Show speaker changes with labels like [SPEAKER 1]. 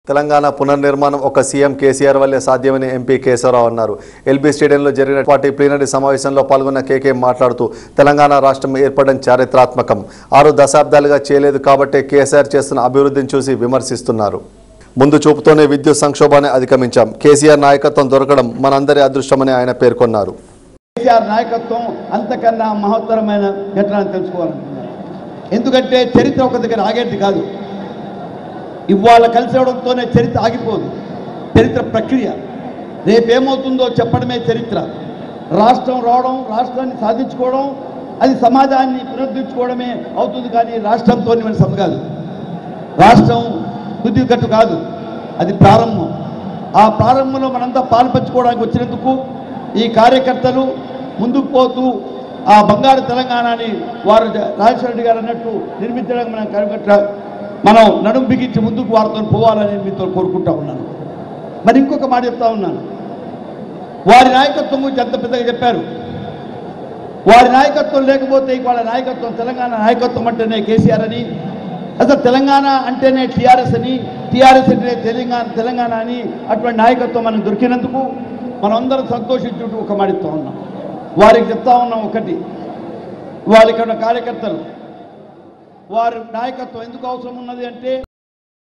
[SPEAKER 1] తెలంగాణ పునర్నిర్మాణం ఒక సీఎం కేసీఆర్ వల్లే సాధ్యమని ఎంపీ కేశవరావు అన్నారు ఎల్బీ స్టేడియంలో జరిగిన పార్టీ ప్లీనరీ సమావేశంలో పాల్గొన్న కేకే మాట్లాడుతూ తెలంగాణ రాష్ట్రం ఏర్పడడం చారిత్రాత్మకం ఆరు దశాబ్దాలుగా చేయలేదు కాబట్టే కేసీఆర్ చేస్తున్న అభివృద్ధిని చూసి విమర్శిస్తున్నారు ముందు చూపుతోనే విద్యుత్ సంక్షోభాన్ని అధిగమించాం కేసీఆర్ నాయకత్వం దొరకడం మనందరి అదృష్టమని ఆయన పేర్కొన్నారు
[SPEAKER 2] కేసీఆర్ నాయకత్వం అంతకన్నా మహత్తరమైన ఘటన అని తెలుసుకోవాలనుకున్నాను ఎందుకంటే చరిత్ర ఒక దగ్గర ఆగేది కాదు ఇవాళ కలిసి అవడంతోనే చరిత్ర ఆగిపోదు చరిత్ర ప్రక్రియ రేపేమవుతుందో చెప్పడమే చరిత్ర రాష్ట్రం రావడం రాష్ట్రాన్ని సాధించుకోవడం అది సమాజాన్ని పునరుద్ధరించుకోవడమే అవుతుంది కానీ రాష్ట్రంతో మన సమ కాదు రాష్ట్రం కట్టు కాదు అది ప్రారంభం ఆ ప్రారంభంలో మనంతా పాల్పంచుకోవడానికి వచ్చినందుకు ఈ కార్యకర్తలు ముందుకు పోతూ ఆ బంగారు తెలంగాణని వారు జ- రాజశేఖర రెడ్డి గారు అన్నట్టు నిర్మించడానికి మనం కనిపెట్ట మనం నడుం బిగించి ముందుకు వారితో పోవాలని మీతో కోరుకుంటా ఉన్నాను మరి ఇంకొక మాట చెప్తా ఉన్నాను వారి నాయకత్వం గురించి ఎంత పెద్దగా చెప్పారు వారి నాయకత్వం లేకపోతే వాళ్ళ నాయకత్వం తెలంగాణ నాయకత్వం అంటేనే కేసీఆర్ అని అసలు తెలంగాణ అంటేనే టీఆర్ఎస్ అని టీఆర్ఎస్ అంటే తెలంగాణ తెలంగాణ అని అటువంటి నాయకత్వం మనకు దొరికినందుకు మనం అందరం సంతోషించుకుంటూ ఒక మాడిస్తూ ఉన్నాం వారికి చెప్తా ఉన్నాం ఒకటి వాళ్ళకి ఉన్న కార్యకర్తలు వారి నాయకత్వం ఎందుకు అవసరం ఉన్నది అంటే